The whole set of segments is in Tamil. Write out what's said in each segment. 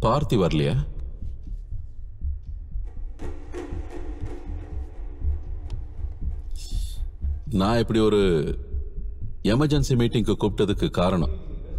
பார்த்தி வரலையா நான் இப்படி ஒரு எமர்ஜென்சி மீட்டிங்க்கு கூப்பிட்டதுக்கு காரணம்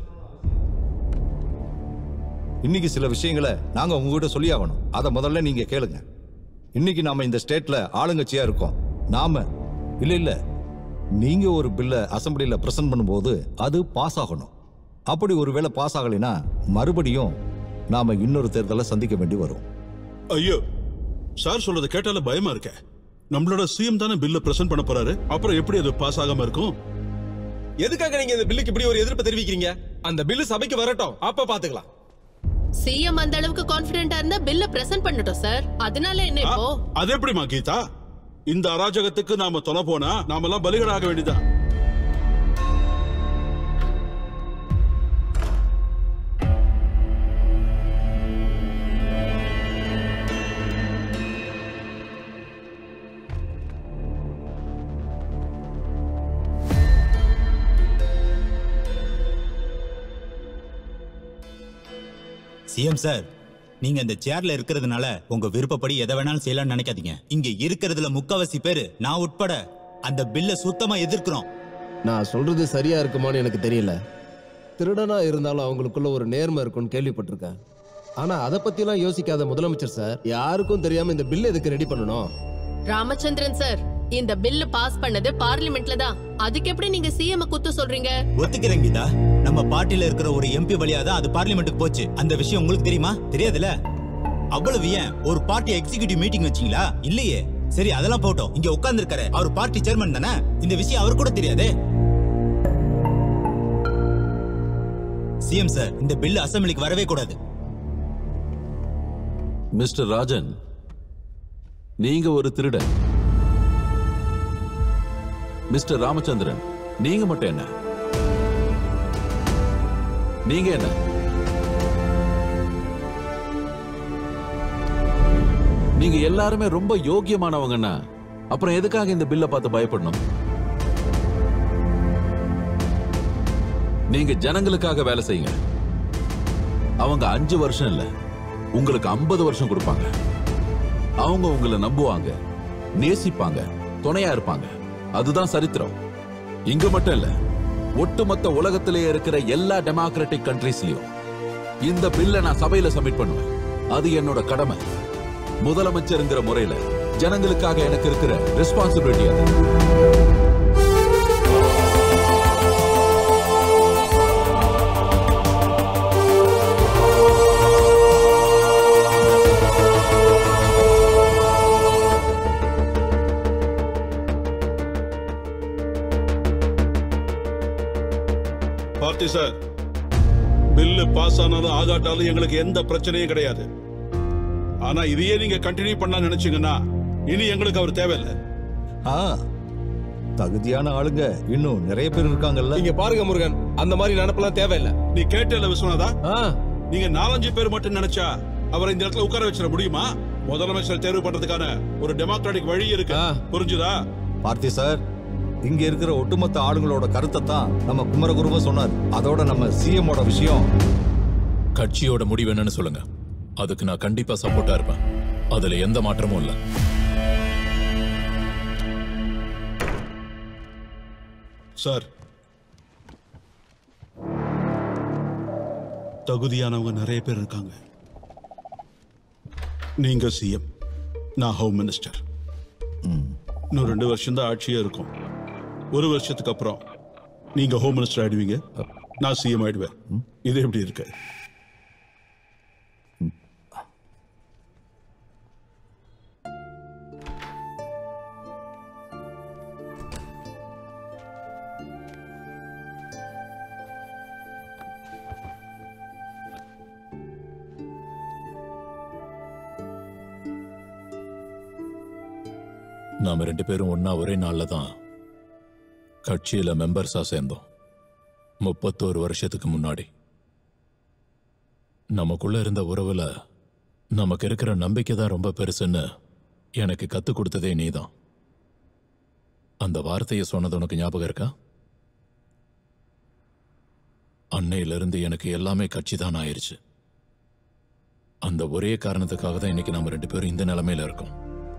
இன்னைக்கு சில விஷயங்களை நாங்க உங்ககிட்ட சொல்லி ஆகணும் அதை முதல்ல நீங்க கேளுங்க இன்னைக்கு நாம இந்த ஸ்டேட்ல ஆளுங்கட்சியா இருக்கோம் நாம இல்ல இல்ல நீங்க ஒரு பில்ல அசம்பிளில பிரசன்ட் பண்ணும்போது அது பாஸ் ஆகணும் அப்படி ஒருவேளை பாஸ் ஆகலைன்னா மறுபடியும் நாம இன்னொரு தேர்தலை சந்திக்க வேண்டி வரும் ஐயோ சார் சொல்றத கேட்டால பயமா இருக்க நம்மளோட சிஎம் தானே பில்ல பிரசன்ட் பண்ண போறாரு அப்புறம் எப்படி அது பாஸ் ஆகாம இருக்கும் எதுக்காக நீங்க இந்த பில்லுக்கு இப்படி ஒரு எதிர்ப்பு தெரிவிக்கிறீங்க அந்த பில்லு சபைக்கு வரட்டும் அப்ப பாத்துக்கலாம் சிஎம் அந்த அளவுக்கு கான்பிடென்டா இருந்தா பில்ல பிரசன்ட் பண்ணட்டும் சார் அதனால என்ன இப்போ அது எப்படிமா கீதா இந்த அராஜகத்துக்கு நாம தொலை போனா நாமெல்லாம் பலிகடாக வேண்டியதான் சிஎம் சார் நீங்க இந்த சேர்ல இருக்கிறதுனால உங்க விருப்பப்படி எதை வேணாலும் செய்யலாம்னு நினைக்காதீங்க இங்க இருக்கிறதுல முக்கவாசி பேரு நான் உட்பட அந்த பில்ல சுத்தமா எதிர்க்கிறோம் நான் சொல்றது சரியா இருக்குமான்னு எனக்கு தெரியல திருடனா இருந்தாலும் அவங்களுக்குள்ள ஒரு நேர்மை இருக்கும்னு கேள்விப்பட்டிருக்கேன் ஆனா அதை பத்திலாம் யோசிக்காத முதலமைச்சர் சார் யாருக்கும் தெரியாம இந்த பில் எதுக்கு ரெடி பண்ணணும் ராமச்சந்திரன் சார் இந்த பில் பாஸ் பண்ணது பார்லிமெண்ட்ல தான் அதுக்கு எப்படி நீங்க சிஎம் குத்து சொல்றீங்க ஒத்துக்கிறேன் கீதா நம்ம பார்ட்டில இருக்கிற ஒரு எம்பி வழியா தான் அது பார்லிமெண்ட்டுக்கு போச்சு அந்த விஷயம் உங்களுக்கு தெரியுமா தெரியாதுல அவ்வளவு ஏன் ஒரு பார்ட்டி எக்ஸிகியூட்டிவ் மீட்டிங் வச்சீங்களா இல்லையே சரி அதெல்லாம் போட்டோம் இங்க உட்கார்ந்து இருக்காரு அவர் பார்ட்டி சேர்மன் தானே இந்த விஷயம் அவர் கூட தெரியாதே சிஎம் சார் இந்த பில் அசம்பிளிக்கு வரவே கூடாது மிஸ்டர் ராஜன் நீங்க ஒரு திருடன் மிஸ்டர் ராமச்சந்திரன் நீங்க மட்டும் என்ன நீங்க என்ன நீங்க எல்லாருமே ரொம்ப யோக்கியமானவங்கன்னா அப்புறம் எதுக்காக இந்த பில்லை பார்த்து பயப்படணும் நீங்க ஜனங்களுக்காக வேலை செய்யுங்க அவங்க அஞ்சு வருஷம் இல்ல உங்களுக்கு ஐம்பது வருஷம் கொடுப்பாங்க அவங்க உங்களை நம்புவாங்க நேசிப்பாங்க துணையா இருப்பாங்க அதுதான் சரித்திரம் இங்க மட்டும் இல்ல ஒட்டுமொத்த உலகத்திலே இருக்கிற எல்லா டெமோக்ராட்டிக் கண்ட்ரீஸ்லயும் இந்த பில்லை நான் சபையில சப்மிட் பண்ணுவேன் அது என்னோட கடமை முதலமைச்சருங்கிற முறையில ஜனங்களுக்காக எனக்கு இருக்கிற ரெஸ்பான்சிபிலிட்டி அது பார்த்தி சார் பில்லு பாஸ் ஆனாலும் ஆகாட்டாலும் எங்களுக்கு எந்த பிரச்சனையும் கிடையாது ஆனா இதையே நீங்க கண்டினியூ பண்ண நினைச்சீங்கன்னா இனி எங்களுக்கு அவர் தேவையில்லை ஆ தகுதியான ஆளுங்க இன்னும் நிறைய பேர் இருக்காங்கல்ல இங்க பாருங்க முருகன் அந்த மாதிரி நினப்பெல்லாம் தேவையில்லை நீ கேட்டல விஸ்வநாதா ஆ நீங்க நாலஞ்சு பேர் மட்டும் நினைச்சா அவரை இந்த இடத்துல உட்கார வச்சிட முடியுமா முதலமைச்சர் தேர்வு பண்றதுக்கான ஒரு டெமோக்ராட்டிக் வழி இருக்கு ஆ. புரிஞ்சுதா பார்த்தி சார் இங்க இருக்கிற ஒட்டுமொத்த ஆளுங்களோட கருத்தை தான் நம்ம குமரகுருவ சொன்னார் அதோட நம்ம சிஎம்மோட விஷயம் கட்சியோட முடிவு என்னன்னு சொல்லுங்க அதுக்கு நான் கண்டிப்பா சப்போர்ட்டா இருப்பேன் அதுல எந்த மாற்றமும் இல்ல சார் தகுதியானவங்க நிறைய பேர் இருக்காங்க நீங்க சிஎம் நான் ஹோம் மினிஸ்டர் இன்னும் ரெண்டு வருஷம் தான் ஆட்சியே இருக்கும் ஒரு வருஷத்துக்கு அப்புறம் நீங்க ஹோம் மினிஸ்டர் ஆயிடுவீங்க நான் சிஎம் ஆயிடுவேன் இது எப்படி இருக்கு நாம ரெண்டு பேரும் ஒண்ணா ஒரே நாள்ல தான் கட்சியில மெம்பர்ஸா சேர்ந்தோம் முப்பத்தோரு வருஷத்துக்கு முன்னாடி நமக்குள்ள இருந்த உறவுல நமக்கு இருக்கிற நம்பிக்கை தான் ரொம்ப பெருசுன்னு எனக்கு கத்துக் கொடுத்ததே நீதான் அந்த வார்த்தையை சொன்னது உனக்கு ஞாபகம் இருக்கா அன்னையிலிருந்து எனக்கு எல்லாமே கட்சி தான் ஆயிருச்சு அந்த ஒரே காரணத்துக்காக தான் இன்னைக்கு நாம ரெண்டு பேரும் இந்த நிலைமையில இருக்கோம்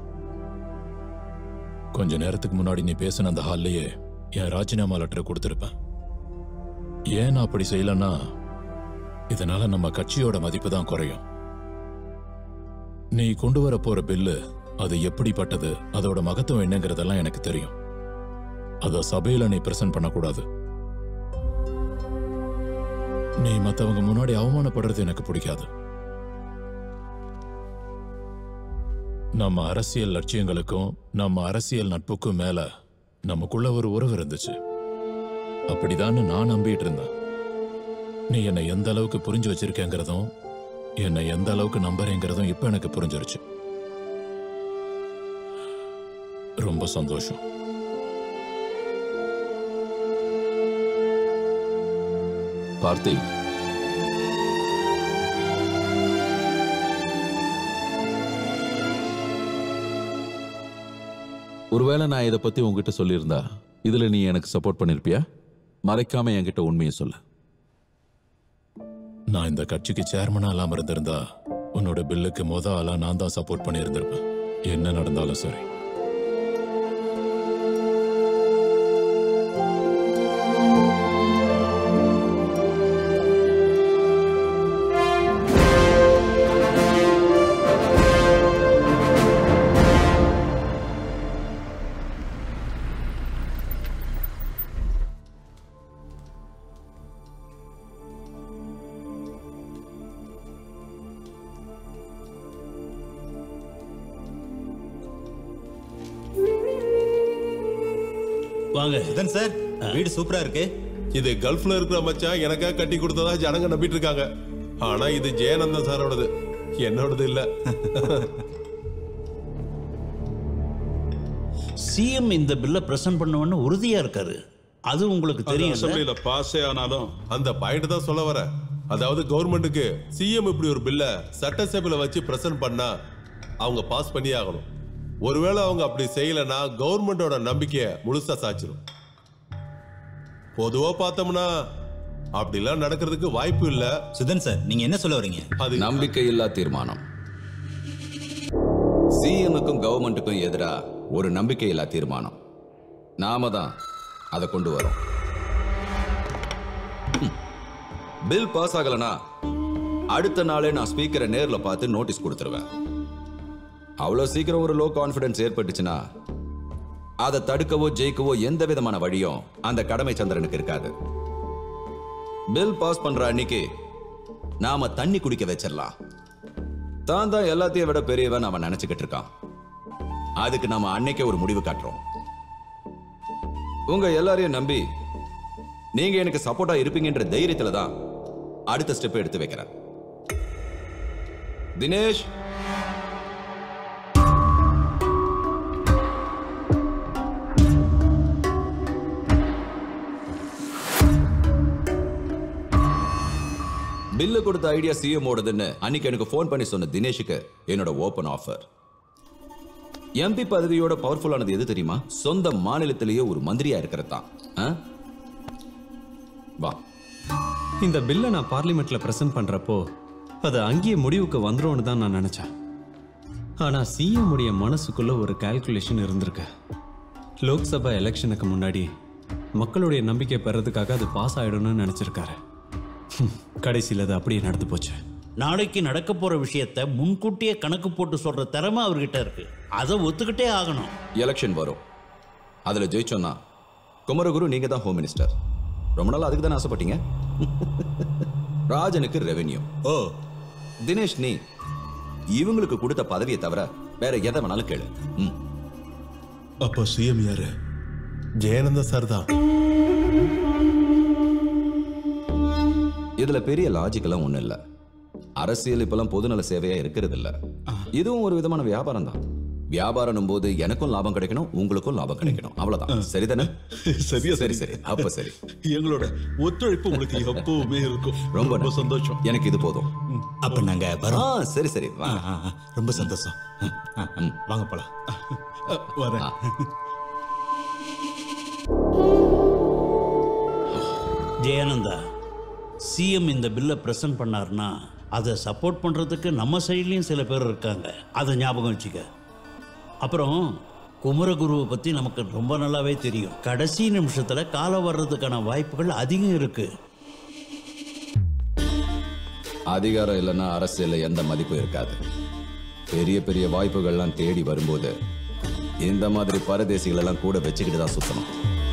கொஞ்ச நேரத்துக்கு முன்னாடி நீ பேசின அந்த ஹால்லையே என் ராஜினாமா லெட்டரை கொடுத்திருப்பேன் ஏன் நான் அப்படி செய்யலன்னா இதனால நம்ம கட்சியோட மதிப்பு தான் குறையும் நீ கொண்டு வர போற பில்லு அது எப்படிப்பட்டது அதோட மகத்துவம் என்னங்கிறதெல்லாம் எனக்கு தெரியும் அத சபையில நீ பிரசன்ட் பண்ணக்கூடாது நீ மத்தவங்க முன்னாடி அவமானப்படுறது எனக்கு பிடிக்காது நம்ம அரசியல் லட்சியங்களுக்கும் நம்ம அரசியல் நட்புக்கும் மேல நமக்குள்ள ஒரு உறவு இருந்துச்சு அப்படிதான் நான் நம்பிட்டு இருந்தேன் நீ என்னை எந்த அளவுக்கு புரிஞ்சு வச்சிருக்கேங்கிறதும் என்னை எந்த அளவுக்கு நம்புறேங்கிறதும் இப்ப எனக்கு புரிஞ்சிருச்சு ரொம்ப சந்தோஷம் கார்த்திக் ஒருவேளை நான் இதை பத்தி உங்ககிட்ட சொல்லியிருந்தா இதுல நீ எனக்கு சப்போர்ட் பண்ணிருப்பியா மறைக்காம என்கிட்ட உண்மையை சொல்லு நான் இந்த கட்சிக்கு சேர்மனா இல்லாம இருந்திருந்தா உன்னோட பில்லுக்கு மொத ஆளா நான் தான் சப்போர்ட் பண்ணியிருந்திருப்பேன் என்ன நடந்தாலும் சரி வாங்க சுதன் சார் வீடு சூப்பரா இருக்கு இது கல்ஃப்ல இருக்கிற மச்சான் எனக்காக கட்டி கொடுத்ததா ஜனங்க நம்பிட்டு இருக்காங்க ஆனா இது ஜெயநந்தன் சாரோடது என்னோடது இல்ல சிஎம் இந்த பில்லை பிரசன்ட் பண்ணுவேன்னு உறுதியா இருக்காரு அது உங்களுக்கு தெரியும் அசம்பிளியில பாஸே ஆனாலும் அந்த பாயிண்ட் தான் சொல்ல வர அதாவது கவர்மெண்ட்டுக்கு சிஎம் இப்படி ஒரு பில்ல சட்டசபையில வச்சு பிரசன்ட் பண்ணா அவங்க பாஸ் பண்ணி ஆகணும் ஒருவேளை அவங்க அப்படி செய்யலைன்னா கவர்மெண்டோட நம்பிக்கையை முழுசா சாச்சிரும் பொதுவா பார்த்தோம்னா அப்படிலாம் நடக்கிறதுக்கு வாய்ப்பு இல்ல சுதன் சார் நீங்க என்ன சொல்ல வரீங்க அது நம்பிக்கையில்லா தீர்மானம் சிஎம்முக்கும் கவர்மெண்ட்டுக்கும் எதிரா ஒரு நம்பிக்கையில்லா தீர்மானம் நாம தான் அதை கொண்டு வரோம் ஹம். பில் பாஸ் ஆகலனா அடுத்த நாளே நான் ஸ்பீக்கரை நேர்ல பார்த்து நோட்டீஸ் கொடுத்துருவேன் அவ்வளோ சீக்கிரம் ஒரு லோ கான்ஃபிடன்ஸ் ஏற்பட்டுச்சுன்னா அதை தடுக்கவோ ஜெயிக்கவோ எந்த விதமான வழியும் அந்த கடமை சந்திரனுக்கு இருக்காது பில் பாஸ் பண்ற அன்னைக்கு நாம தண்ணி குடிக்க வச்சிடலாம் தான் தான் எல்லாத்தையும் விட பெரியவன் அவன் நினைச்சுக்கிட்டு இருக்கான் அதுக்கு நாம அன்னைக்கே ஒரு முடிவு காட்டுறோம் உங்க எல்லாரையும் நம்பி நீங்க எனக்கு சப்போர்ட்டா இருப்பீங்கன்ற தைரியத்துல தான் அடுத்த ஸ்டெப் எடுத்து வைக்கிறேன் தினேஷ் பில்லு கொடுத்த ஐடியா சிஎம் ஓடுதுன்னு அன்னைக்கு எனக்கு ஃபோன் பண்ணி சொன்ன தினேஷுக்கு என்னோட ஓபன் ஆஃபர் எம்பி பதவியோட பவர்ஃபுல்லானது எது தெரியுமா சொந்த மாநிலத்திலேயே ஒரு மந்திரியா இருக்கிறது தான் வா இந்த பில்லை நான் பார்லிமெண்ட்ல பிரசன்ட் பண்றப்போ அது அங்கேயே முடிவுக்கு வந்துரும்னு தான் நான் நினைச்சேன் ஆனா சிஎம் உடைய மனசுக்குள்ள ஒரு கால்குலேஷன் இருந்திருக்கு லோக்சபா எலெக்ஷனுக்கு முன்னாடி மக்களுடைய நம்பிக்கை பெறதுக்காக அது பாஸ் ஆயிடும்னு நினைச்சிருக்காரு ஹம், கடைசியில் அது அப்படியே நடந்து போச்சு நாளைக்கு நடக்க போற விஷயத்த முன்கூட்டியே கணக்கு போட்டு சொல்ற திறமை அவர்கிட்ட இருக்கு அதை ஒத்துக்கிட்டே ஆகணும் எலெக்ஷன் வரும் அதுல ஜெயிச்சோம்னா குமரகுரு நீங்க தான் ஹோம் மினிஸ்டர் ரொம்ப நாள் அதுக்கு தானே ஆசைப்பட்டீங்க ராஜனுக்கு ரெவென்யூ ஓ தினேஷ் நீ இவங்களுக்கு கொடுத்த பதவியை தவிர வேற எதை வேணாலும் கேளு ம். அப்போ சிஎம் யாரு ஜெயநந்தன் சார் தான் இதுல பெரிய லாஜிக்கெல்லாம் ஒண்ணும் இல்ல அரசியல் இப்பெல்லாம் பொதுநல சேவையா இருக்கிறது இல்ல இதுவும் ஒரு விதமான வியாபாரம் தான் வியாபாரம் போது எனக்கும் லாபம் கிடைக்கணும் உங்களுக்கும் லாபம் கிடைக்கணும் அவ்வளவுதான் சரிதானே சரியா சரி சரி அப்ப சரி எங்களோட ஒத்துழைப்பு உங்களுக்கு எப்பவுமே இருக்கும் ரொம்ப ரொம்ப நன்றி. சந்தோஷம் எனக்கு இது போதும் அப்ப நாங்க ஆ வரோம் சரி சரி வா. ஆ, ஆ, ஆ, ரொம்ப சந்தோஷம் ஆ, ஆ, வாங்க போலாம் அஹ், வரேன் ஜெயானந்தா சிஎம் இந்த பில்லை பிரசன்ட் பண்ணாருன்னா அதை சப்போர்ட் பண்ணுறதுக்கு நம்ம சைட்லேயும் சில பேர் இருக்காங்க அதை ஞாபகம் வச்சுக்க அப்புறம் குமரகுருவை பற்றி நமக்கு ரொம்ப நல்லாவே தெரியும் கடைசி நிமிஷத்தில் காலம் வர்றதுக்கான வாய்ப்புகள் அதிகம் இருக்குது அதிகாரம் இல்லைன்னா அரசியல்ல எந்த மதிப்பும் இருக்காது பெரிய பெரிய வாய்ப்புகள்லாம் தேடி வரும்போது இந்த மாதிரி பரதேசிகள் எல்லாம் கூட வச்சுக்கிட்டு தான் சுத்தணும்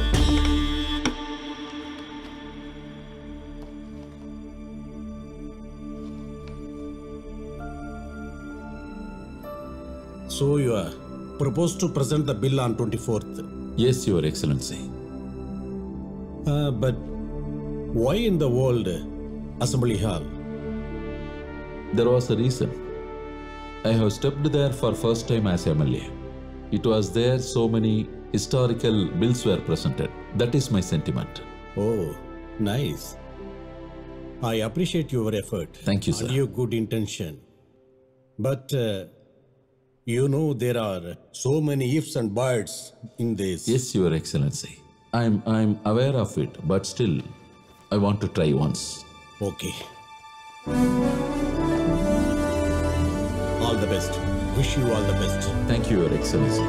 So you are proposed to present the bill on 24th. Yes, Your Excellency. Uh, but why in the world Assembly Hall? There was a reason. I have stepped there for first time as MLA. It was there so many historical bills were presented. That is my sentiment. Oh, nice. I appreciate your effort. Thank you, And sir. your good intention. But uh, you know there are so many ifs and buts in this. Yes, Your Excellency. I'm I'm aware of it, but still, I want to try once. Okay. All the best. Wish you all the best. Thank you, Your Excellency.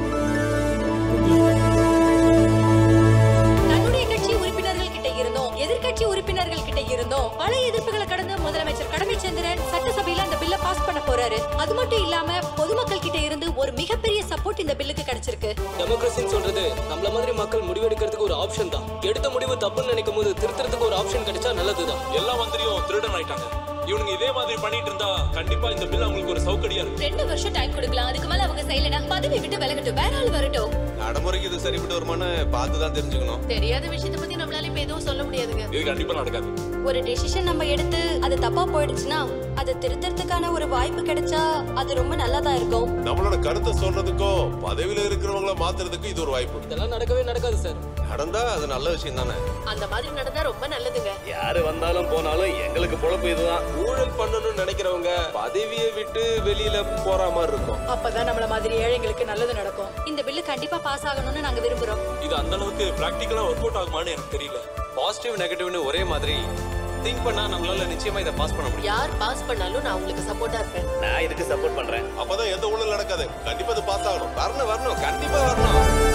தன்னுடைய கட்சி உறுப்பினர்கள் கிட்ட இருந்தோம் எதிர்க்கட்சி உறுப்பினர்கள் கிட்ட இருந்தோம் பல எதிர்ப்புகளை கடந்து முதலமைச்சர் கடமைச்சந்திரன் சட்டசபையில அந்த பில்ல பாஸ் பண்ண போறாரு அது மட்டும் இல்லாம பொதுமக்கள் கிட்ட இருந்து ஒரு மிகப்பெரிய சப்போர்ட் இந்த பில்லுக்கு கிடைச்சிருக்கு டெமோக்ரஸின்னு சொல்றது நம்மள மாதிரி மக்கள் முடிவெடுக்கிறதுக்கு ஒரு ஆப்ஷன் தான் எடுத்த முடிவு தப்புன்னு நினைக்கும் போது திருத்துறதுக்கு ஒரு ஆப்ஷன் கிடைச்சா நல்லதுதான் எல்லா மந்திரியும் திருடன் ஆயிட்டாங்க இவனுங்க இதே மாதிரி பண்ணிட்டு இருந்தா கண்டிப்பா இந்த பில் அவங்களுக்கு ஒரு சௌகரியா இருக்கும் ரெண்டு வருஷம் டைம் கொடுக்கலாம் அதுக்கு மேல அவங்க செய்யலனா பதவி விட்டு விலகட்டும் வேற ஆள் வரட்டும் நடைமுறைக்கு இது சரிப்பட்டு வருமானு பார்த்து தான் தெரிஞ்சுக்கணும் தெரியாத விஷயத்தை பத்தி நம்மளால இப்ப எதுவும் சொல்ல முடியாதுங்க இது கண்டிப்பா நடக்காது ஒரு டெசிஷன் நம்ம எடுத்து அது தப்பா போயிடுச்சுன்னா அதை திருத்தறதுக்கான ஒரு வாய்ப்பு கிடைச்சா அது ரொம்ப நல்லா தான் இருக்கும் நம்மளோட கருத்தை சொல்றதுக்கும் பதவியில இருக்கிறவங்கள மாத்துறதுக்கும் இது ஒரு வாய்ப்பு இதெல்லாம் நடக்கவே நடக்காது சார் நடந்தா அது நல்ல விஷயம் தானே அந்த மாதிரி நடந்தா ரொம்ப நல்லதுங்க யாரு வந்தாலும் போனாலும் எங்களுக்கு பொழப்பு இதுதான் ஊழல் பண்ணணும்னு நினைக்கிறவங்க பதவியை விட்டு வெளியில போற மாதிரி இருக்கும் அப்பதான் நம்மள மாதிரி ஏழைங்களுக்கு நல்லது நடக்கும் இந்த பில்லு கண்டிப்பா பாஸ் ஆகணும்னு நாங்க விரும்புறோம் இது அந்த அளவுக்கு பிராக்டிக்கலா ஒர்க் அவுட் ஆகுமான்னு எனக்கு தெரியல பாசிட்டிவ் நெகட்டிவ்னு ஒரே மாதிரி திங்க் பண்ணா நம்மளால நிச்சயமா இதை பாஸ் பண்ண முடியும் யார் பாஸ் பண்ணாலும் நான் உங்களுக்கு சப்போர்ட்டா இருப்பேன் நான் இதுக்கு சப்போர்ட் பண்றேன் அப்பதான் எந்த ஊழல் நடக்காது கண்டிப்பா இது பாஸ் ஆகணும் வரணும் வரணும் கண்டிப்பா வரணும்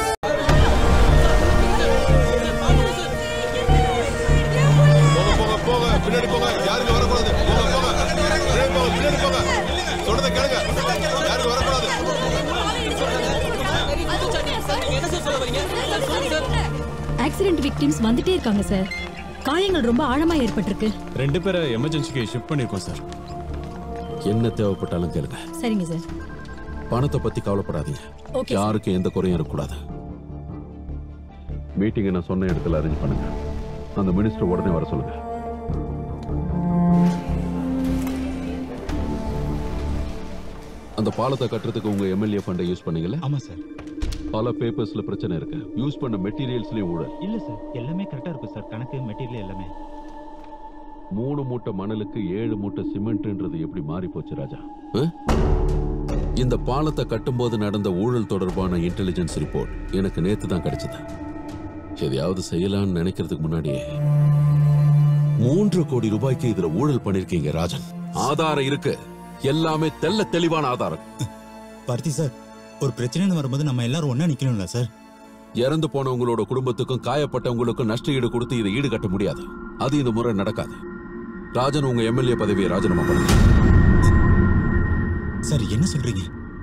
போங்க போங்க போங்க பின்னாடி போங்க யாருங்க வரக்கூடாது போங்க போங்க பின்னாடி போங்க பின்னாடி போங்க சொல்றதை கேளுங்க யாருங்க வரக்கூடாது ஆக்சிடென்ட் விக்டிம்ஸ் வந்துட்டே இருக்காங்க சார் காயங்கள் ரொம்ப ஆழமா ஏற்பட்டிருக்கு ரெண்டு பேரை எமர்ஜென்சிக்கு ஷிஃப்ட் பண்ணிருக்கோம் சார் என்ன தேவைப்பட்டாலும் கேளுங்க சரிங்க சார் பணத்தை பத்தி கவலைப்படாதீங்க Okay, sir. யாருக்கும் எந்த குறையும் இருக்கக்கூடாது மீட்டிங்கை நான் சொன்ன இடத்துல அரேஞ்ச் பண்ணுங்க அந்த மினிஸ்டர் உடனே வர சொல்லுங்க அந்த பாலத்தை கட்டுறதுக்கு உங்க எம்எல்ஏ ஃபண்டை யூஸ் பண்ணீங்கல்ல ஆமா சார் பல பேப்பர்ஸ்ல பிரச்சனை இருக்கு யூஸ் பண்ண மெட்டீரியல்ஸ்லயும் ஊழல் இல்ல சார் எல்லாமே கரெக்டா இருக்கும் சார் கணக்கு மெட்டீரியல் எல்லாமே மூணு மூட்டை மணலுக்கு ஏழு மூட்டை சிமெண்ட்ன்றது எப்படி மாறி போச்சு ராஜா ஆ? இந்த பாலத்தை கட்டும்போது நடந்த ஊழல் தொடர்பான இன்டெலிஜென்ஸ் ரிப்போர்ட் எனக்கு நேத்து தான் கிடைச்சது எதையாவது செய்யலாம்னு நினைக்கிறதுக்கு முன்னாடியே மூன்று கோடி ரூபாய்க்கு இதுல ஊழல் பண்ணிருக்கீங்க ராஜன் ஆதாரம் இருக்கு எல்லாமே தெள்ள தெளிவான ஆதாரம் பார்த்தி சார் ஒரு பிரச்சனைன்னு வரும்போது நம்ம எல்லாரும் ஒண்ணா நிக்கணும்ல சார் இறந்து போனவங்களோட குடும்பத்துக்கும் காயப்பட்டவங்களுக்கும் நஷ்ட ஈடு கொடுத்து இதை ஈடு கட்ட முடியாது அது இந்த முறை நடக்காது ராஜன் உங்க எம்எல்ஏ பதவியை ராஜினாமா பண்ணுங்க சார் என்ன சொல்றீங்க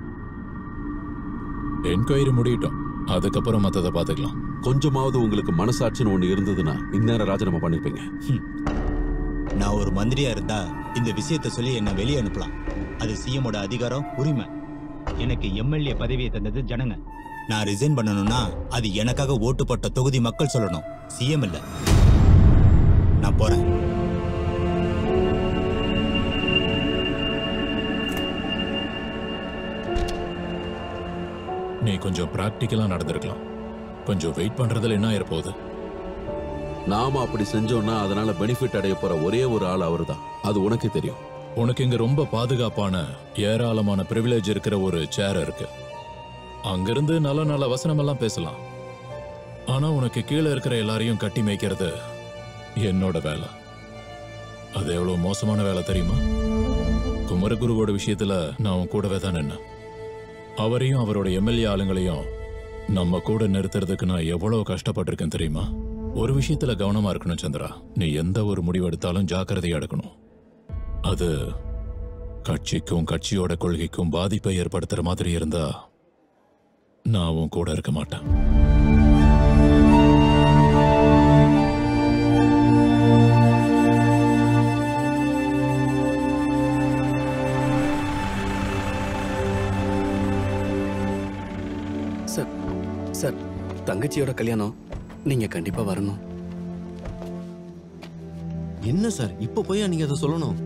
என்கொயரி முடியட்டும் அதுக்கப்புறம் மத்ததை பார்த்துக்கலாம் கொஞ்சமாவது உங்களுக்கு மனசாட்சின்னு ஒண்ணு இருந்ததுன்னா இந்நேரம் ராஜினாமா பண்ணிருப்பீங்க நான் ஒரு மந்திரியா இருந்தா இந்த விஷயத்தை சொல்லி என்ன வெளியே அனுப்பலாம் அது சிஎமோட அதிகாரம் உரிமை எனக்கு எம்எல்ஏ பதவியை தந்தது ஜனங்க நான் ரிசைன் பண்ணணும்னா அது எனக்காக ஓட்டு போட்ட தொகுதி மக்கள் சொல்லணும் சிஎம் இல்ல நான் போறேன் நீ கொஞ்சம் பிராக்டிக்கலா நடந்திருக்கலாம் கொஞ்சம் வெயிட் பண்றதுல என்ன ஆயிருப்போகுது நாம அப்படி செஞ்சோம்னா அதனால பெனிஃபிட் அடைய போற ஒரே ஒரு ஆள் அவர்தான் அது உனக்கே தெரியும் உனக்கு இங்க ரொம்ப பாதுகாப்பான ஏராளமான பிரிவிலேஜ் இருக்கிற ஒரு சேர் இருக்கு அங்கிருந்து நல்ல நல்ல வசனம் எல்லாம் பேசலாம் ஆனா உனக்கு கீழே இருக்கிற எல்லாரையும் கட்டி மேய்க்கிறது என்னோட வேலை அது எவ்வளவு மோசமான வேலை தெரியுமா குமரகுருவோட விஷயத்துல நான் உன் கூடவே தான் நின்னேன் அவரையும் அவரோட எம்எல்ஏ ஆளுங்களையும் நம்ம கூட நிறுத்துறதுக்கு நான் எவ்வளவு கஷ்டப்பட்டிருக்கேன் தெரியுமா ஒரு விஷயத்துல கவனமா இருக்கணும் சந்திரா நீ எந்த ஒரு முடிவு எடுத்தாலும் ஜாக்கிரதையா எடுக்கணும் அது கட்சிக்கும் கட்சியோட கொள்கைக்கும் பாதிப்பை ஏற்படுத்துற மாதிரி இருந்தா நான் உன் கூட இருக்க மாட்டேன் சார் சார் தங்கச்சியோட கல்யாணம் நீங்க கண்டிப்பா வரணும் என்ன சார் இப்போ போய் நீங்க அதை சொல்லணும்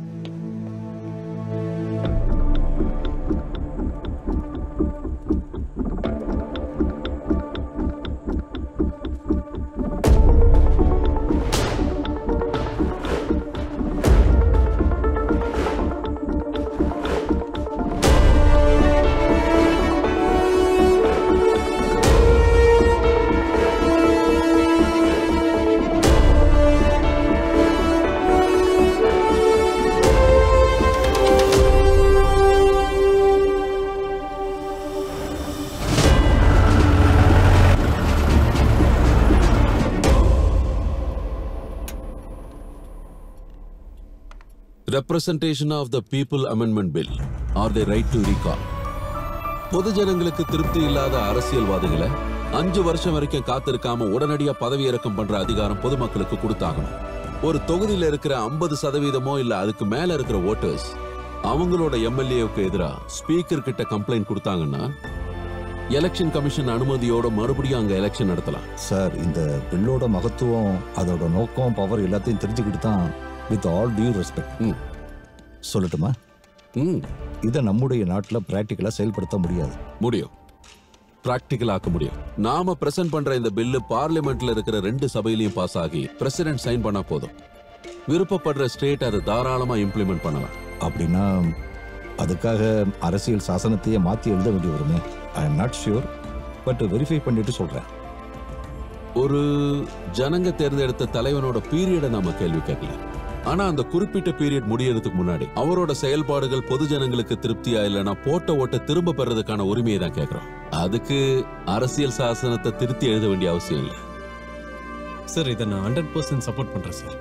representation of the people amendment bill or the right to recall பொதுஜனங்களுக்கு திருப்தி இல்லாத அரசியல்வாதிகளை அஞ்சு வருஷம் வரைக்கும் காத்திருக்காம உடனடியா பதவி இறக்கம் பண்ற அதிகாரம் பொதுமக்களுக்கு கொடுத்தாகணும் ஒரு தொகுதியில இருக்கிற ஐம்பது சதவீதமோ இல்ல அதுக்கு மேல இருக்கிற ஓட்டர்ஸ் அவங்களோட எம்எல்ஏவுக்கு எதிரா ஸ்பீக்கர் கிட்ட கம்ப்ளைண்ட் கொடுத்தாங்கன்னா எலெக்ஷன் கமிஷன் அனுமதியோட மறுபடியும் அங்க எலெக்ஷன் நடத்தலாம் சார் இந்த பில்லோட மகத்துவம் அதோட நோக்கம் பவர் எல்லாத்தையும் தெரிஞ்சுக்கிட்டு தான் வித் ஆல் டியூ ரெஸ்பெக்ட் சொல்லட்டுமா இதை நம்முடைய நாட்டில் பிராக்டிக்கலாக செயல்படுத்த முடியாது முடியும் பிராக்டிக்கல் ஆக்க முடியும் நாம பிரசன்ட் பண்ற இந்த பில்லு பார்லிமெண்ட்ல இருக்கிற ரெண்டு சபையிலையும் பாஸ் ஆகி பிரசிடென்ட் சைன் பண்ணா போதும் விருப்பப்படுற ஸ்டேட் அதை தாராளமா இம்ப்ளிமெண்ட் பண்ணலாம் அப்படின்னா அதுக்காக அரசியல் சாசனத்தையே மாற்றி எழுத வேண்டி வருமே I am not sure but verify பண்ணிட்டு சொல்கிறேன் ஒரு ஜனங்க தேர்ந்தெடுத்த தலைவனோட பீரியடை நாம கேள்வி கேட்கல ஆனா அந்த குறிப்பிட்ட பீரியட் முடியறதுக்கு முன்னாடி அவரோட செயல்பாடுகள் பொது ஜனங்களுக்கு திருப்தியா இல்லைன்னா போட்ட ஓட்ட திரும்ப பெறதுக்கான உரிமையை தான் கேட்கிறோம் அதுக்கு அரசியல் சாசனத்தை திருத்தி எழுத வேண்டிய அவசியம் இல்லை சார் இதை நான் ஹண்ட்ரட் பர்சன்ட் சப்போர்ட் பண்றேன் சார்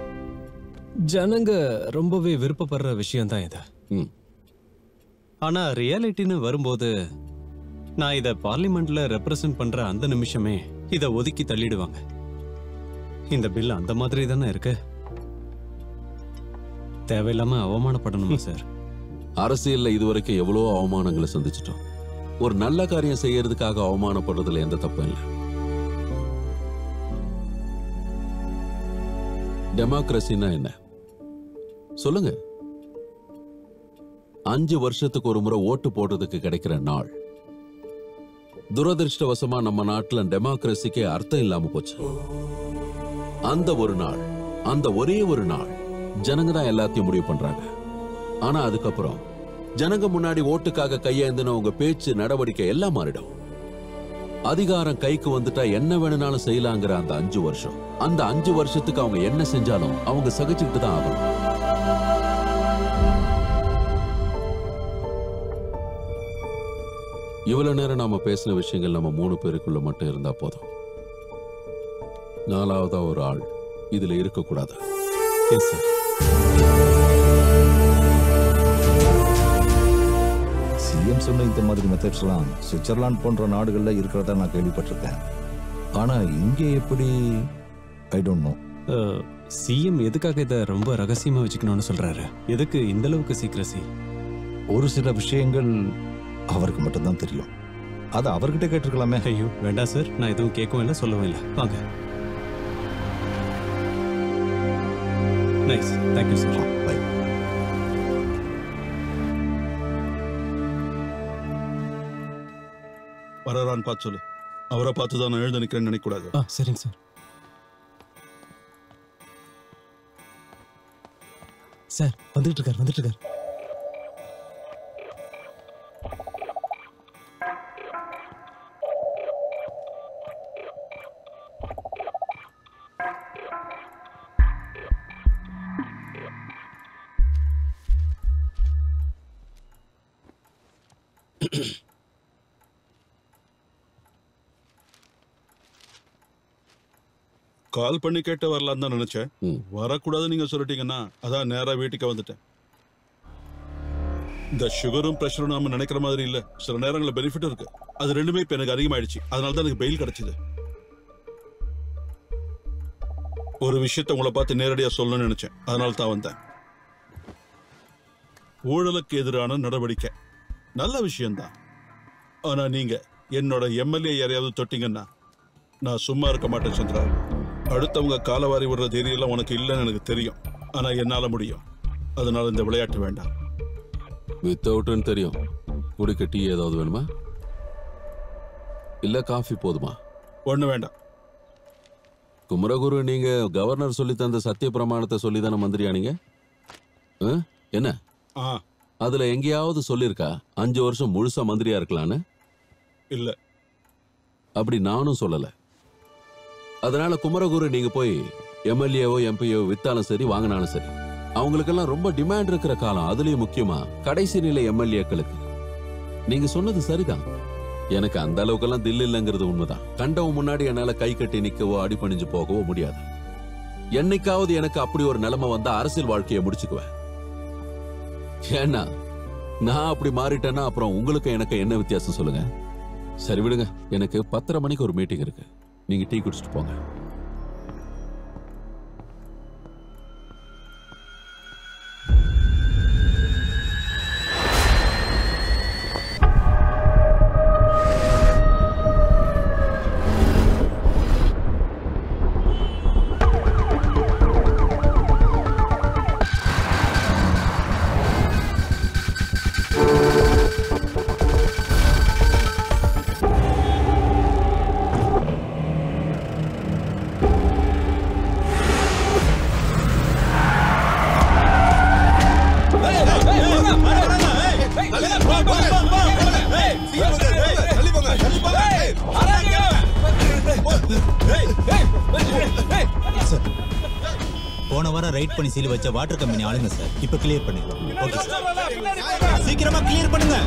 ஜனங்க ரொம்பவே விருப்பப்படுற விஷயம் தான் இது ஆனா ரியாலிட்டின்னு வரும்போது நான் இதை பார்லிமெண்ட்ல ரெப்ரசன்ட் பண்ற அந்த நிமிஷமே இதை ஒதுக்கி தள்ளிடுவாங்க இந்த பில் அந்த மாதிரி தானே இருக்கு தேவையில்லாம அவமானப்படணுமா சார் அரசியல்ல இதுவரைக்கும் எவ்வளவோ அவமானங்களை சந்திச்சிட்டோம் ஒரு நல்ல காரியம் செய்யறதுக்காக அவமானப்படுறதுல எந்த தப்பும் இல்லை டெமோக்ரஸின்னா என்ன சொல்லுங்க அஞ்சு வருஷத்துக்கு ஒரு முறை ஓட்டு போடுறதுக்கு கிடைக்கிற நாள் துரதிருஷ்டவசமா நம்ம நாட்டுல டெமோக்ரஸிக்கே அர்த்தம் இல்லாம போச்சு அந்த ஒரு நாள் அந்த ஒரே ஒரு நாள் ஜனங்க தான் எல்லாத்தையும் முடிவு பண்றாங்க ஆனா அதுக்கப்புறம் ஜனங்க முன்னாடி ஓட்டுக்காக கையேந்தின உங்க பேச்சு நடவடிக்கை எல்லாம் மாறிடும் அதிகாரம் கைக்கு வந்துட்டா என்ன வேணும்னாலும் செய்யலாங்கிற அந்த அஞ்சு வருஷம் அந்த அஞ்சு வருஷத்துக்கு அவங்க என்ன செஞ்சாலும் அவங்க சகிச்சுக்கிட்டு தான் ஆகணும் இவ்வளவு நேரம் நாம பேசின விஷயங்கள் நம்ம மூணு பேருக்குள்ள மட்டும் இருந்தா போதும் நாலாவதா ஒரு ஆள் இதுல இருக்கக்கூடாது எஸ் சார் சிஎம் சொன்ன இந்த மாதிரி மெத்தட்ஸ்லாம் சுவிட்சர்லாந்து போன்ற நாடுகளில் இருக்கிறதா நான் கேள்விப்பட்டிருக்கேன் ஆனால் இங்கே எப்படி ஐ டோன்ட் நோ சிஎம் எதுக்காக இதை ரொம்ப ரகசியமா வச்சுக்கணும்னு சொல்றாரு எதுக்கு இந்த அளவுக்கு சீக்கிரசி ஒரு சில விஷயங்கள் அவருக்கு மட்டும்தான் தெரியும் அதை அவர்கிட்ட கேட்டிருக்கலாமே ஐயோ வேண்டாம் சார் நான் எதுவும் கேட்கவும் இல்லை சொல்லவும் இல்லை வாங்க நைஸ் தேங்க்யூ சார் பை வரான்னு பார்த்து சொல்லு அவரை பார்த்து தான் நான் எழுத நிற்கிறேன்னு நினைக்கக்கூடாது ஆ சரிங்க சார் சார் வந்துட்டு இருக்கார் வந்துட்டு இருக்கார் கால் பண்ணி கேட்டு வரலான்னு தான் நினைச்சேன் வரக்கூடாதுன்னு நீங்க சொல்லிட்டீங்கன்னா அதான் நேரா வீட்டுக்கு வந்துட்டேன் இந்த சுகரும் ப்ரெஷரும் நாம நினைக்கிற மாதிரி இல்ல சில நேரங்களில் பெனிஃபிட் இருக்கு அது ரெண்டுமே இப்ப எனக்கு அதிகமாயிடுச்சு அதனால தான் எனக்கு பெயில் கிடைச்சது ஒரு விஷயத்தை உங்களை பார்த்து நேரடியா சொல்லணும்னு நினைச்சேன் அதனால தான் வந்தேன் ஊழலுக்கு எதிரான நடவடிக்கை நல்ல விஷயம்தான் ஆனா நீங்க என்னோட எம்எல்ஏ யாரையாவது தொட்டீங்கன்னா நான் சும்மா இருக்க மாட்டேன் சந்திரா அடுத்தவங்க காலவாரி விடுற தைரியெல்லாம் உனக்கு இல்லைன்னு எனக்கு தெரியும் ஆனா என்னால முடியும் அதனால இந்த விளையாட்டு வேண்டாம் வித்தவுட்னு தெரியும் குடிக்க டீ ஏதாவது வேணுமா இல்ல காஃபி போதுமா ஒண்ணு வேண்டாம் குமரகுரு நீங்க கவர்னர் சொல்லி தந்த சத்திய பிரமாணத்தை சொல்லி தானே மந்திரியானீங்க ஆ? என்ன ஆ அதுல எங்கேயாவது சொல்லிருக்கா அஞ்சு வருஷம் முழுசா மந்திரியா இருக்கலான்னு இல்ல அப்படி நானும் சொல்லல அதனால குமரகுரு நீங்க போய் எம்எல்ஏவோ எம்பியோ வித்தாலும் சரி வாங்கினாலும் சரி அவங்களுக்கெல்லாம் ரொம்ப டிமாண்ட் இருக்கிற காலம் அதுலயும் முக்கியமா கடைசி நிலை எம்எல்ஏக்களுக்கு நீங்க சொன்னது சரிதான் எனக்கு அந்த அளவுக்கெல்லாம் தில் இல்லைங்கிறது உண்மைதான் கண்டவன் முன்னாடி என்னால கை கட்டி நிக்கவோ அடிபணிஞ்சு போகவோ முடியாது என்னைக்காவது எனக்கு அப்படி ஒரு நிலைமை வந்தா அரசியல் வாழ்க்கையை முடிச்சுக்குவேன் ஏன்னா நான் அப்படி மாறிட்டேன்னா அப்புறம் உங்களுக்கு எனக்கு என்ன வித்தியாசம் சொல்லுங்க சரி விடுங்க எனக்கு பத்தரை மணிக்கு ஒரு மீட்டிங் இருக்கு நீங்க டீ குடிச்சிட்டு போங்க போன வாரம் ரைட் பண்ணி சீல் வச்ச வாட்டர் கம்பெனி ஆளுங்க சார் இப்போ கிளியர் பண்ணிடுவோம் ஓகே சார் சீக்கிரமா கிளியர் பண்ணுங்க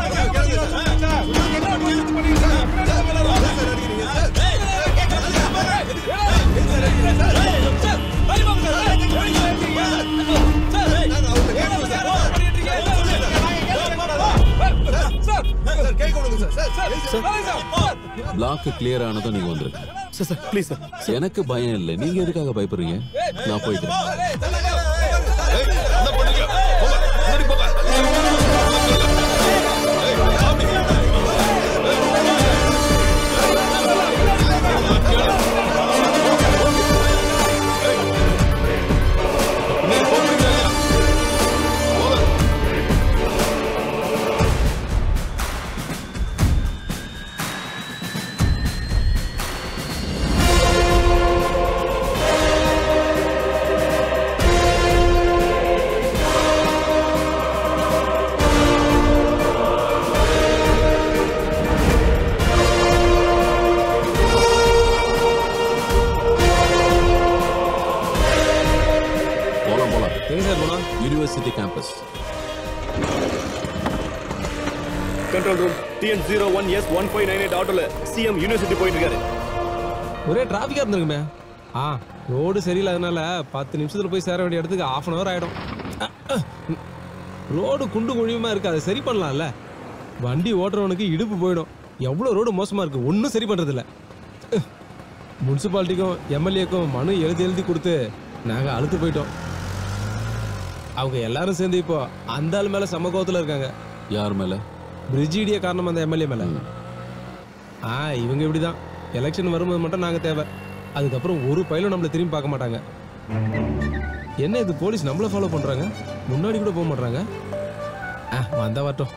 பிளாக் கிளியர் ஆனதும் நீங்க வந்துருங்க சார் சார் ப்ளீஸ் சார் எனக்கு பயம் இல்லை நீங்க எதுக்காக பயப்படுறீங்க நான் போய்க்கிறேன் போலாம் போலாம் எங்க சார் போலாம் university campus control room TN zero one S one five nine eight ஆட்டோல சிஎம் யூனிவர்சிட்டி போயிட்டு இருக்காரு ஒரே டிராஃபிக்கா இருந்திருக்குமே ஆ ரோடு சரியில்லாதனால பத்து நிமிஷத்துல போய் சேர வேண்டிய இடத்துக்கு ஆஃப் அன் ஹவர் ஆயிடும் ரோடு குண்டு குழியுமா இருக்கு அதை சரி பண்ணலாம்ல வண்டி ஓட்டுறவனுக்கு இடுப்பு போயிடும் எவ்வளோ ரோடு மோசமா இருக்கு ஒன்றும் சரி பண்றது இல்ல முனிசிபாலிட்டிக்கும் எம்எல்ஏக்கும் மனு எழுதி எழுதி கொடுத்து நாங்க அழுத்து போயிட்டோம் அவங்க எல்லாரும் சேர்ந்து இப்போ அந்த ஆள் மேல சமகோவத்தில் இருக்காங்க யார் மேல பிரிஜிடிய காரணம் அந்த எம்எல்ஏ மேல ஆ இவங்க இப்படிதான் எலெக்ஷன் வரும்போது மட்டும் நாங்க தேவை அதுக்கப்புறம் ஒரு பயிலும் நம்மள திரும்பி பார்க்க மாட்டாங்க என்ன இது போலீஸ் நம்மள ஃபாலோ பண்றாங்க முன்னாடி கூட போக மாட்டாங்க ஆ வந்தா வரட்டும்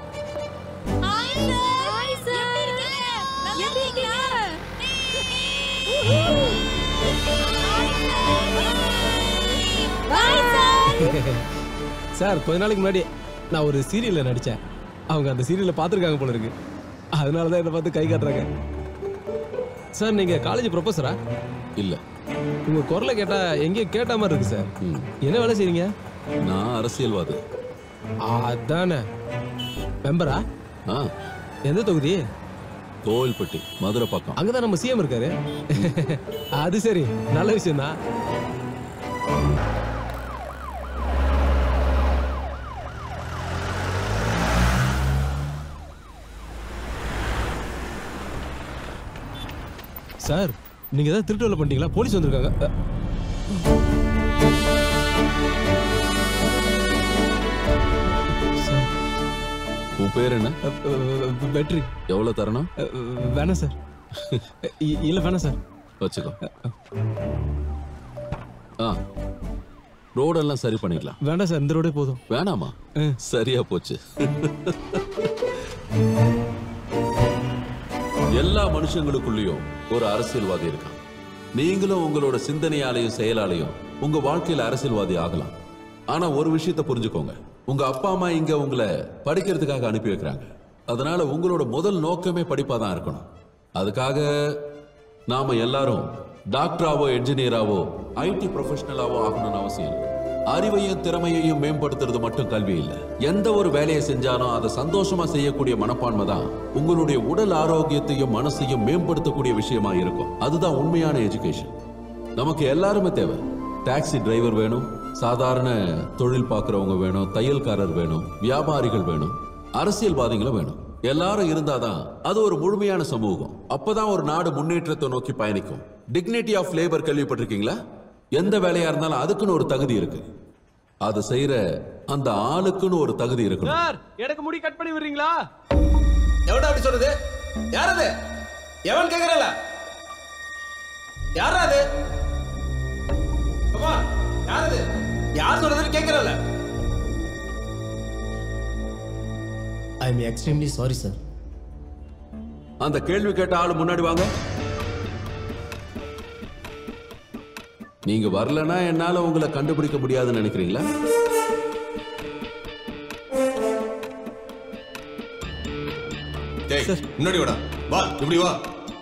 சார் கொஞ்ச நாளைக்கு முன்னாடி நான் ஒரு சீரியல்ல நடிச்சேன் அவங்க அந்த சீரியல்ல பார்த்துருக்காங்க போல இருக்கு அதனால தான் என்னை பார்த்து கை காட்டுறாங்க சார் நீங்க காலேஜ் ப்ரொஃபஸரா இல்ல உங்க குரலை கேட்டா எங்கேயோ கேட்ட மாதிரி இருக்கு சார் என்ன வேலை செய்றீங்க நான் அரசியல்வாதி அதானே மெம்பரா ஆ எந்த தொகுதி கோவில்பட்டி மதுரை பக்கம் அங்கதான் நம்ம சிஎம் இருக்காரு அது சரி நல்ல விஷயம் தான் சார் நீங்க ஏதாவது திருட்டு வேலை பண்ணிட்டீங்களா போலீஸ் வந்திருக்காங்க அ, உன் பேர் என்ன வெற்றி எவ்வளவு தரணும் அ, வேணாம் சார் இ- இல்ல வேணாம் சார் வச்சுக்கோ ஆ ரோடெல்லாம் சரி பண்ணிடலாம் வேண்டாம் சார் இந்த ரோடே போதும் வேணாமா சரியா போச்சு எல்லா மனுஷங்களுக்குள்ளேயும் ஒரு அரசியல்வாதி இருக்கான் நீங்களும் உங்களோட சிந்தனையாலையும் செயலாலையும் உங்க வாழ்க்கையில அரசியல்வாதி ஆகலாம் ஆனா ஒரு விஷயத்த புரிஞ்சுக்கோங்க உங்க அப்பா அம்மா இங்க உங்களை படிக்கிறதுக்காக அனுப்பி வைக்கிறாங்க அதனால உங்களோட முதல் நோக்கமே படிப்பா தான் இருக்கணும் அதுக்காக நாம எல்லாரும் டாக்டராவோ என்ஜினியராவோ ஐடி ப்ரொஃபஷனலாவோ ஆகணும்னு அவசியம் இல்லை அறிவையும் திறமையையும் மேம்படுத்துறது மட்டும் கல்வி இல்லை எந்த ஒரு வேலையை செஞ்சாலும் அதை சந்தோஷமா செய்யக்கூடிய மனப்பான்மை தான் உங்களுடைய உடல் ஆரோக்கியத்தையும் மனசையும் மேம்படுத்தக்கூடிய விஷயமா இருக்கும் அதுதான் உண்மையான எஜுகேஷன் நமக்கு எல்லாருமே தேவை டாக்ஸி டிரைவர் வேணும் சாதாரண தொழில் பார்க்கறவங்க வேணும் தையல்காரர் வேணும் வியாபாரிகள் வேணும் அரசியல்வாதிகளும் வேணும் எல்லாரும் இருந்தாதான் அது ஒரு முழுமையான சமூகம் அப்பதான் ஒரு நாடு முன்னேற்றத்தை நோக்கி பயணிக்கும் டிக்னிட்டி ஆஃப் லேபர் கேள்விப்பட்டிருக்கீங்களா எந்த வேலையா இருந்தாலும் அதுக்குன்னு ஒரு தகுதி இருக்கு அது செய்யற அந்த ஆளுக்குன்னு ஒரு தகுதி இருக்கணும் சார் எனக்கு முடி கட் பண்ணி விடுறீங்களா எவன்டா அப்படி சொல்றது யார் அது எவன் கேக்குறல யாரா அது அம்மா யார் அது யார் சொல்றதுன்னு கேக்குறல I am extremely sorry sir அந்த கேள்வி கேட்ட ஆளு முன்னாடி வாங்க நீங்க வரலனா என்னால உங்களை கண்டுபிடிக்க முடியாதுன்னு நினைக்கிறீங்களா டேய் முன்னாடி வாடா வா இப்படி வா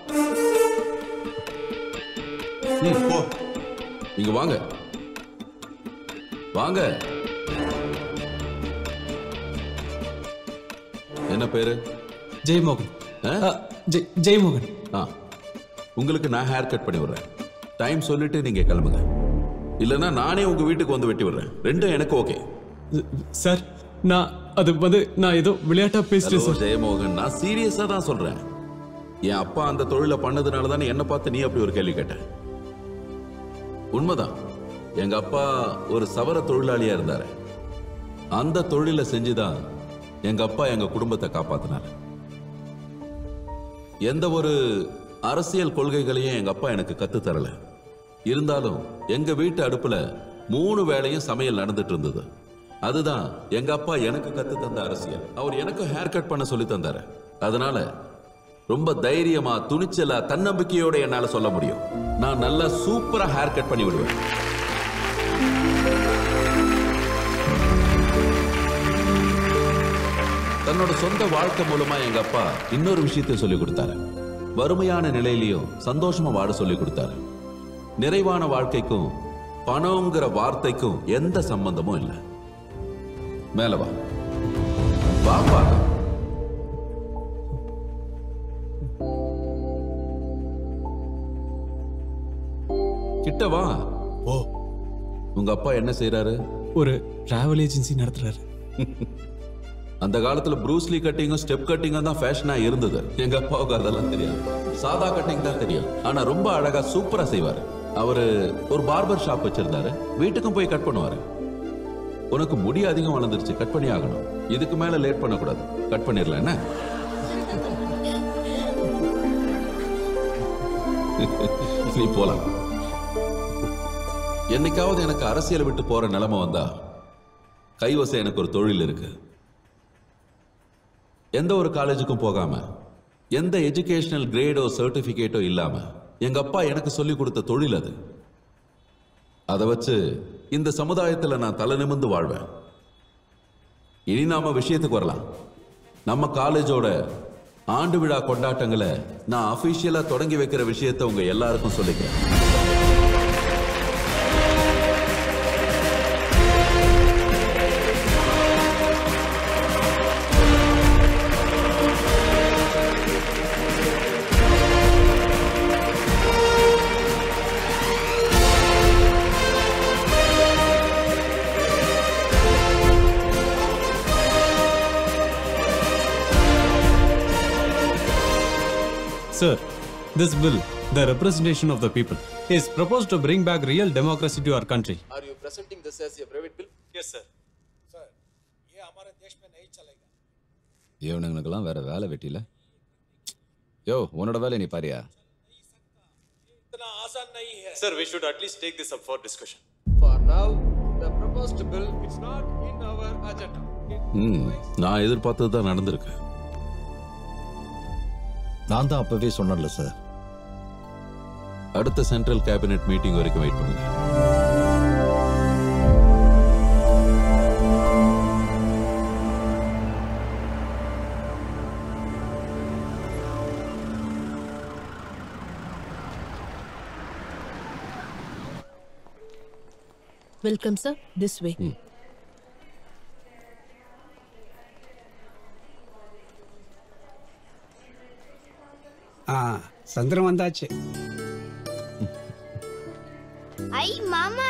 ம், போ நீங்க வாங்க வாங்க என்ன பேரு ஜெயமோகன் ஆ? ஜெய் ஜெயமோகன் ஆ உங்களுக்கு நான் ஹேர் கட் பண்ணி விடுறேன் டைம் சொல்லிட்டு நீங்க கிளம்புங்க இல்லைன்னா நானே உங்க வீட்டுக்கு வந்து வெட்டி விடுறேன் ரெண்டும் எனக்கு ஓகே சார் நான் அது வந்து நான் ஏதோ விளையாட்டா பேசிட்டேன் ஹலோ சார் ஜெயமோகன் நான் சீரியஸா தான் சொல்றேன் என் அப்பா அந்த தொழிலை பண்ணதுனால தானே என்ன பார்த்து நீ அப்படி ஒரு கேள்வி கேட்ட உண்மைதான் எங்க அப்பா ஒரு சவர தொழிலாளியா இருந்தாரு அந்த தொழிலை செஞ்சுதான் எங்க அப்பா எங்க குடும்பத்தை காப்பாத்தினாரு எந்த ஒரு அரசியல் கொள்கைகளையும் எங்க அப்பா எனக்கு கத்து தரல இருந்தாலும் எங்க வீட்டு அடுப்புல மூணு வேளையும் சமையல் நடந்துட்டு இருந்தது அதுதான் எங்க அப்பா எனக்கு கத்து தந்த அரசியல் அவர் எனக்கு ஹேர் கட் பண்ண சொல்லி தந்தாரு அதனால ரொம்ப தைரியமா துணிச்சலா தன்னம்பிக்கையோட என்னால சொல்ல முடியும் நான் நல்லா சூப்பரா ஹேர் கட் பண்ணி விடுவேன் தன்னோட சொந்த வாழ்க்கை மூலமா எங்க அப்பா இன்னொரு விஷயத்தை சொல்லி கொடுத்தாரு வறுமையான நிலையிலையும் சந்தோஷமா வாழ சொல்லி கொடுத்தாரு நிறைவான வாழ்க்கைக்கும் பணம்ங்கிற வார்த்தைக்கும் எந்த சம்பந்தமும் இல்லை மேல வா வா வா கிட்ட வா ஓ உங்க அப்பா என்ன செய்யறாரு ஒரு டிராவல் ஏஜென்சி நடத்துறாரு அந்த காலத்துல ப்ரூஸ்லி கட்டிங்கும் ஸ்டெப் கட்டிங்கும் தான் ஃபேஷனா இருந்தது எங்க அப்பாவுக்கு அதெல்லாம் தெரியாது சாதா கட்டிங் தான் தெரியும் ஆனா ரொம்ப அழகா சூப்பரா செய்வாரு அவரு ஒரு பார்பர் ஷாப் வச்சிருந்தாரு வீட்டுக்கும் போய் கட் பண்ணுவாரு உனக்கு முடி அதிகம் வளர்ந்துருச்சு கட் பண்ணி ஆகணும் இதுக்கு மேல லேட் பண்ணக்கூடாது கட் பண்ணிடலாம் என்ன நீ போலாம் என்னைக்காவது எனக்கு அரசியலை விட்டு போற நிலைமை வந்தா கைவசம் எனக்கு ஒரு தொழில் இருக்கு எந்த ஒரு காலேஜுக்கும் போகாம எந்த எஜுகேஷனல் கிரேடோ சர்டிபிகேட்டோ இல்லாம எங்க அப்பா எனக்கு சொல்லி கொடுத்த தொழில் அது அதை வச்சு இந்த சமுதாயத்துல நான் தலை நிமிர்ந்து வாழ்வேன் இனி நாம விஷயத்துக்கு வரலாம் நம்ம காலேஜோட ஆண்டு விழா கொண்டாட்டங்களை நான் அபிஷியலா தொடங்கி வைக்கிற விஷயத்தை உங்க எல்லாருக்கும் சொல்லிக்கிறேன் Sir, this bill, the representation of the people, is proposed to bring back real democracy to our country. Are you presenting this as a private bill? Yes, sir. இவனுங்களுக்கெல்லாம் வேற வேலை வெட்டியில யோ உன்னோட வேலை நீ பாரியா Sir, we should at least take this up for discussion. For now, the proposed bill is not in our agenda. ம் நான் எதிர்பார்த்தது தான் நடந்திருக்கு நான் தான் அப்பவே சொன்னேன்ல சார் அடுத்த சென்ட்ரல் கேபினெட் மீட்டிங் வரைக்கும் வெயிட் பண்ணுங்க வெல்கம் சார் திஸ் வே ஆ சந்திரன் வந்தாச்சு ஐ மாமா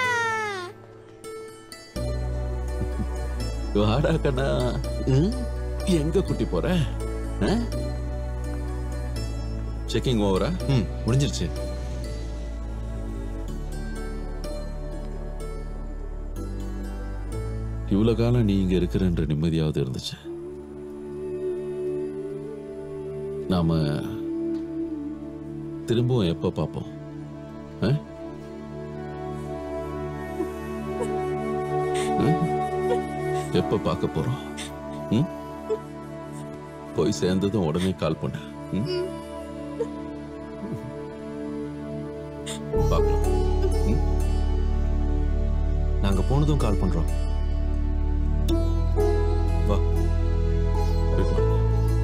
வாடா கண்ணா ம், எங்க குட்டி போற செக்கிங் ஓவரா ம் முடிஞ்சிருச்சு இவ்வளவு காலம் நீ இங்க இருக்கிறன்ற நிம்மதியாவது இருந்துச்சு நாம திரும்பவும் எப்ப பார்ப்போம் ஆ? ம்? எப்ப பார்க்க போறோம் ம்? போய் சேர்ந்ததும் உடனே கால் பண்ண ம்? பார்க்கலாம் நாங்க போனதும் கால் பண்றோம் வா போயிட்டு வா.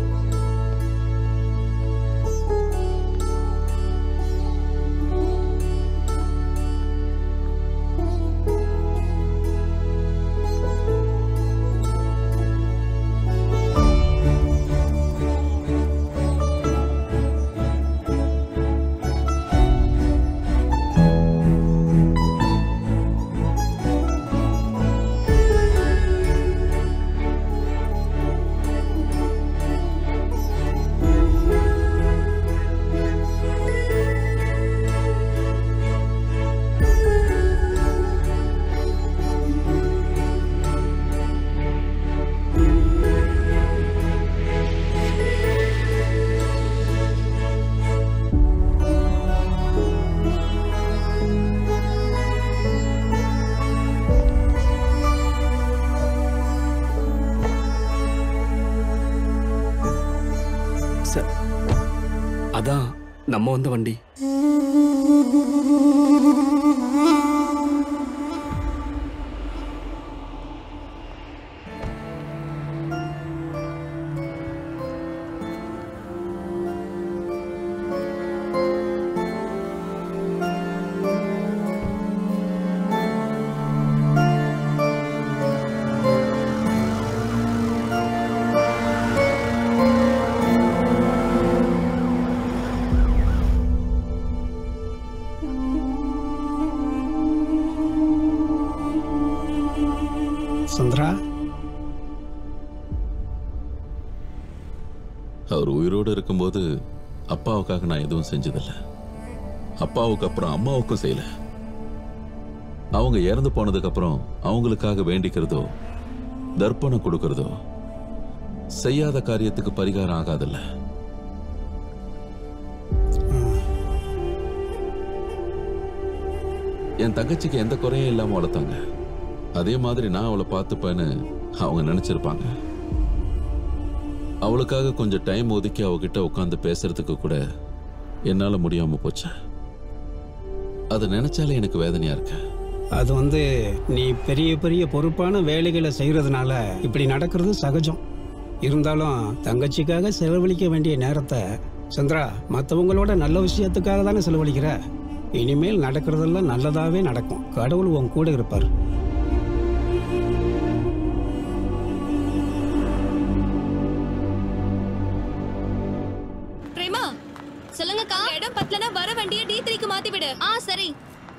சார் அதான் நம்ம வந்த வண்டி சந்திரா அவர் உயிரோடு இருக்கும்போது அப்பாவுக்காக நான் எதுவும் செஞ்சதில்ல அப்பாவுக்கு அப்புறம் அம்மாவுக்கும் செய்யல அவங்க இறந்து போனதுக்கு அப்புறம் அவங்களுக்காக வேண்டிக்கிறதோ தர்ப்பணம் கொடுக்கறதோ செய்யாத காரியத்துக்கு பரிகாரம் ஆகாதுல்ல என் தங்கச்சிக்கு எந்த குறையும் இல்லாம வளர்த்தாங்க அதே மாதிரி நான் அவளை பார்த்துப்பேன்னு அவங்க நினைச்சிருப்பாங்க அவளுக்காக கொஞ்சம் டைம் ஒதுக்கி அவகிட்ட உட்காந்து பேசுறதுக்கு கூட என்னால முடியாம போச்சு அதை நினைச்சாலே எனக்கு வேதனையா இருக்கு அது வந்து நீ பெரிய பெரிய பொறுப்பான வேலைகளை செய்யறதுனால இப்படி நடக்கிறது சகஜம் இருந்தாலும் தங்கச்சிக்காக செலவழிக்க வேண்டிய நேரத்தை சந்திரா மற்றவங்களோட நல்ல விஷயத்துக்காக தானே செலவழிக்கிற இனிமேல் நடக்கிறதெல்லாம் நல்லதாவே நடக்கும் கடவுள் உன் கூட இருப்பார் பிரேமா சொல்லுங்கக்கா இடம் பத்தலனா வர வண்டியை டி த்ரீக்கு மாத்தி விடு ஆ சரி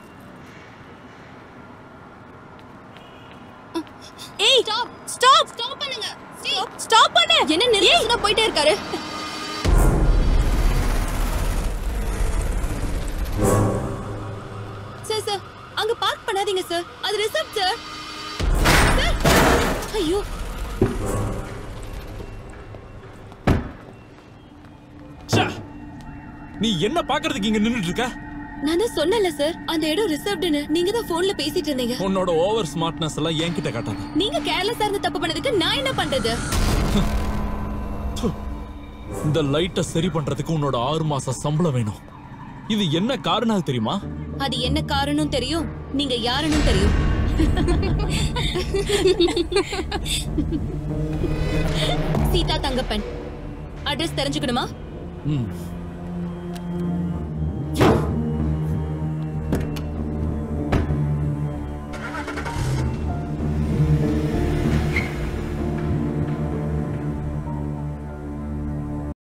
ஏய் ஸ்டாப் ஸ்டாப் ஸ்டாப் பண்ணுங்க ஸ்டாப் பண்ணு என்ன நிறுத்தினா போயிட்டே இருக்காரு அங்க பார்க் பண்ணாதீங்க சார் அது ரிசர்வ் சார் சார் ஐயோ நீ என்ன பாக்குறதுக்கு இங்க நின்னுட்டு இருக்க நான் தான் சொன்னல சார் அந்த இடம் ரிசர்வ்டுன்னு நீங்க தான் போன்ல பேசிட்டு இருந்தீங்க உன்னோட ஓவர் ஸ்மார்ட்னஸ் எல்லாம் என்கிட்ட காட்டாத நீங்க கேர்லெஸ்ஸா இருந்து தப்பு பண்ணதுக்கு நான் என்ன பண்றது இந்த லைட்டை சரி பண்றதுக்கு உன்னோட ஆறு மாச சம்பளம் வேணும் இது என்ன காரணம் தெரியுமா அது என்ன காரணம் தெரியும் நீங்க யாருன்னு தெரியும் சீதா தங்கப்பன் அட்ரஸ் தெரிஞ்சுக்கணுமா ம்